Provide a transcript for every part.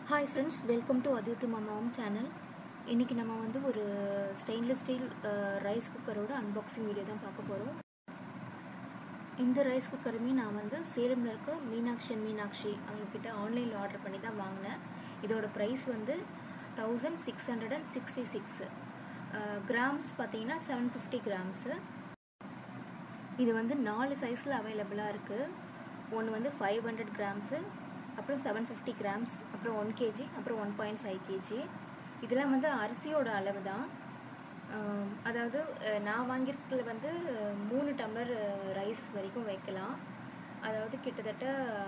hi friends welcome to அதித்து மாமாவும் channel இன்றைக்கி நம்ம வந்து ஒரு ஸ்டெயின்லெஸ் ஸ்டீல் ரைஸ் குக்கரோட அன்பாக்சிங் வீடியோ தான் பார்க்க போகிறோம் இந்த ரைஸ் குக்கருமே நான் வந்து சேலமில் இருக்க மீனாட்சி அண்ட் மீனாட்சி அவங்கக்கிட்ட ஆன்லைனில் ஆர்டர் பண்ணி தான் வாங்கினேன் இதோட ப்ரைஸ் வந்து thousand six hundred and sixty six grams பார்த்தீங்கன்னா செவன் ஃபிஃப்டி கிராம்ஸு இது வந்து நாலு சைஸில் அவைலபிளாக இருக்குது ஒன்று வந்து ஃபைவ் ஹண்ட்ரட் கிராம்ஸு அப்புறம் செவன் ஃபிஃப்டி கிராம்ஸ் அப்புறம் ஒன் கேஜி அப்புறம் ஒன் பாயிண்ட் ஃபைவ் கேஜி இதெல்லாம் வந்து அரிசியோட அளவு தான் அதாவது நான் வாங்கியிருக்கிறதுல வந்து மூணு டம்ளர் ரைஸ் வரைக்கும் வைக்கலாம் அதாவது கிட்டத்தட்ட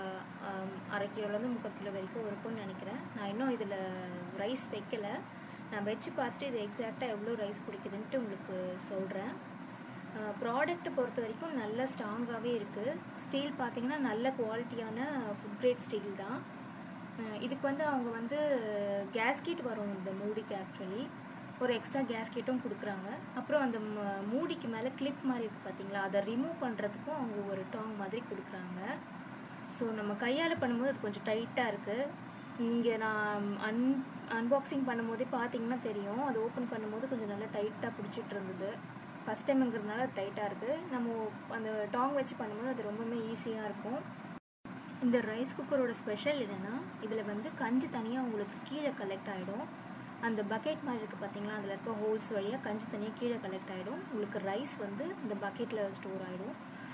அரை கிலோலேருந்து முக்கால் கிலோ வரைக்கும் இருக்கும்னு நினைக்கிறேன் நான் இன்னும் இதில் ரைஸ் வைக்கலை நான் வச்சு பார்த்துட்டு இது எக்ஸாக்டாக எவ்வளோ ரைஸ் பிடிக்குதுன்ட்டு உங்களுக்கு சொல்கிறேன் ப்ராடக்ட்டை பொறுத்த வரைக்கும் நல்ல ஸ்ட்ராங்காகவே இருக்குது ஸ்டீல் பார்த்தீங்கன்னா நல்ல குவாலிட்டியான ஃபுட் கிரேட் ஸ்டீல் தான் இதுக்கு வந்து அவங்க வந்து கேஸ்கெட் வரும் இந்த மூடிக்கு ஆக்சுவலி ஒரு எக்ஸ்ட்ரா கேஸ்கெட்டும் கொடுக்குறாங்க அப்புறம் அந்த மூடிக்கு மேலே கிளிப் மாதிரி இருக்குது பார்த்தீங்களா அதை ரிமூவ் பண்ணுறதுக்கும் அவங்க ஒரு டாங் மாதிரி கொடுக்குறாங்க ஸோ நம்ம கையால் பண்ணும்போது அது கொஞ்சம் டைட்டாக இருக்குது இங்கே நான் அன் அன்பாக்சிங் பண்ணும்போதே பார்த்தீங்கன்னா தெரியும் அது ஓப்பன் பண்ணும்போது கொஞ்சம் நல்லா டைட்டாக பிடிச்சிட்டு இருந்தது ஃபஸ்ட் டைமுங்கிறதுனால டைட்டாக இருக்குது நம்ம அந்த டாங் வச்சு பண்ணும்போது அது ரொம்பவுமே ஈஸியாக இருக்கும் இந்த ரைஸ் குக்கரோட ஸ்பெஷல் என்னென்னா இதில் வந்து கஞ்சி தனியாக உங்களுக்கு கீழே கலெக்ட் ஆகிடும் அந்த பக்கெட் மாதிரி இருக்குது பார்த்தீங்களா அதில் இருக்க ஹோல்ஸ் வழியாக கஞ்சி தனியாக கீழே கலெக்ட் ஆகிடும் உங்களுக்கு ரைஸ் வந்து இந்த பக்கெட்டில் ஸ்டோர் ஆகிடும்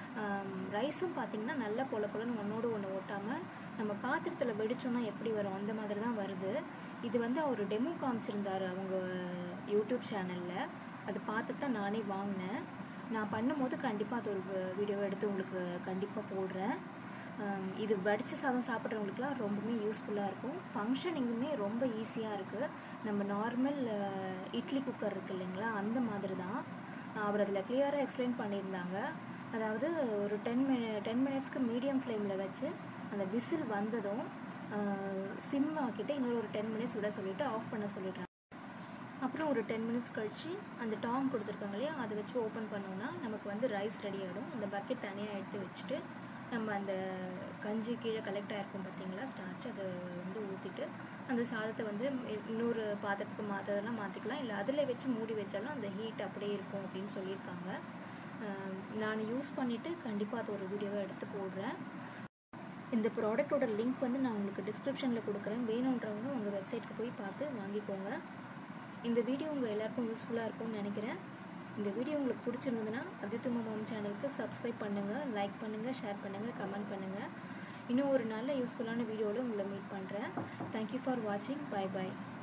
ரைஸும் பார்த்தீங்கன்னா நல்லா பொல பொலன்னு ஒன்றோடு ஒன்று ஓட்டாமல் நம்ம பாத்திரத்தில் வெடிச்சோன்னா எப்படி வரும் அந்த மாதிரி தான் வருது இது வந்து அவர் டெமோ காமிச்சிருந்தார் அவங்க யூடியூப் சேனலில் அது பார்த்து தான் நானே வாங்கினேன் நான் பண்ணும்போது கண்டிப்பாக அது ஒரு வீடியோ எடுத்து உங்களுக்கு கண்டிப்பாக போடுறேன் இது வடித்த சாதம் சாப்பிட்றவங்களுக்குலாம் ரொம்பவுமே யூஸ்ஃபுல்லாக இருக்கும் ஃபங்க்ஷனிங்குமே ரொம்ப ஈஸியாக இருக்குது நம்ம நார்மல் இட்லி குக்கர் இருக்குது இல்லைங்களா அந்த மாதிரி தான் அவர் அதில் கிளியராக எக்ஸ்பிளைன் பண்ணியிருந்தாங்க அதாவது ஒரு டென் மினி டென் மினிட்ஸ்க்கு மீடியம் ஃப்ளேமில் வச்சு அந்த விசில் வந்ததும் சிம் ஆக்கிட்டு இன்னொரு ஒரு டென் மினிட்ஸ் விட சொல்லிவிட்டு ஆஃப் பண்ண சொல்லிடுறாங்க அப்புறம் ஒரு டென் மினிட்ஸ் கழித்து அந்த டாங் கொடுத்துருக்காங்க இல்லையா அதை வச்சு ஓப்பன் பண்ணோன்னா நமக்கு வந்து ரைஸ் ரெடி ஆகிடும் அந்த பக்கெட் தனியாக எடுத்து வச்சுட்டு நம்ம அந்த கஞ்சி கீழே கலெக்ட் ஆகிருக்கும் பார்த்தீங்களா ஸ்டார்ச் அதை வந்து ஊற்றிட்டு அந்த சாதத்தை வந்து இன்னொரு பாத்திரத்துக்கு மாற்றதெல்லாம் மாற்றிக்கலாம் இல்லை அதில் வச்சு மூடி வச்சாலும் அந்த ஹீட் அப்படியே இருக்கும் அப்படின்னு சொல்லியிருக்காங்க நான் யூஸ் பண்ணிவிட்டு கண்டிப்பாக அது ஒரு வீடியோவை எடுத்து போடுறேன் இந்த ப்ராடக்டோட லிங்க் வந்து நான் உங்களுக்கு டிஸ்கிரிப்ஷனில் கொடுக்குறேன் வேணுன்றவங்க உங்கள் வெப்சைட்டுக்கு போய் பார்த்து வாங்கிக்கோங்க இந்த வீடியோ உங்கள் எல்லாருக்கும் யூஸ்ஃபுல்லாக இருக்கும்னு நினைக்கிறேன் இந்த வீடியோ உங்களுக்கு பிடிச்சிருந்ததுன்னா அதித்து மாமாம் சேனலுக்கு சப்ஸ்கிரைப் பண்ணுங்கள் லைக் பண்ணுங்கள் ஷேர் பண்ணுங்கள் கமெண்ட் பண்ணுங்கள் இன்னும் ஒரு நல்ல யூஸ்ஃபுல்லான வீடியோவில் உங்களை மீட் பண்ணுறேன் தேங்க்யூ ஃபார் வாட்சிங் பை பாய்